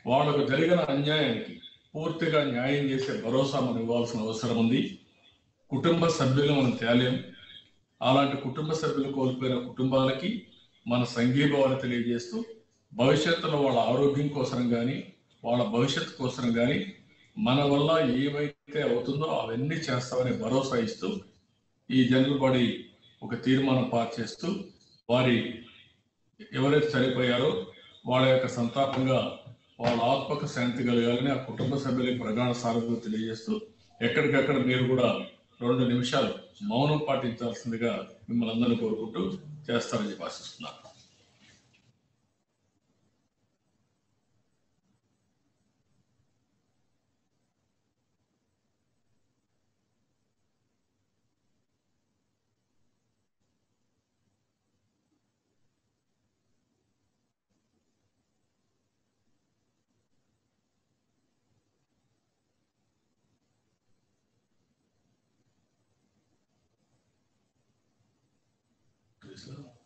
వాళ్ళకు జరిగిన అన్యాయానికి పూర్తిగా న్యాయం చేసే భరోసా మనం ఇవ్వాల్సిన అవసరం ఉంది కుటుంబ సభ్యులు మనం తేలేం అలాంటి కుటుంబ సభ్యులు కోల్పోయిన కుటుంబాలకి మన సంఘీభావాన్ని తెలియజేస్తూ భవిష్యత్తులో వాళ్ళ ఆరోగ్యం కోసం కానీ వాళ్ళ భవిష్యత్తు కోసం కానీ మన వల్ల ఏవైతే అవుతుందో అవన్నీ చేస్తామని భరోసా ఇస్తూ ఈ జనరల్ బాడీ ఒక తీర్మానం పాస్ చేస్తూ వారి ఎవరైతే చనిపోయారో వాళ్ళ యొక్క సంతాపంగా వాళ్ళ ఆత్మక శాంతి కలగాలని ఆ కుటుంబ సభ్యులకి ప్రగాఢ సారథ్యం తెలియజేస్తూ ఎక్కడికక్కడ మీరు కూడా రెండు నిమిషాలు మౌనం పాటించాల్సిందిగా మిమ్మల్ని అందరినీ కోరుకుంటూ చేస్తారని చెప్పి ఆశిస్తున్నాను Please, uh,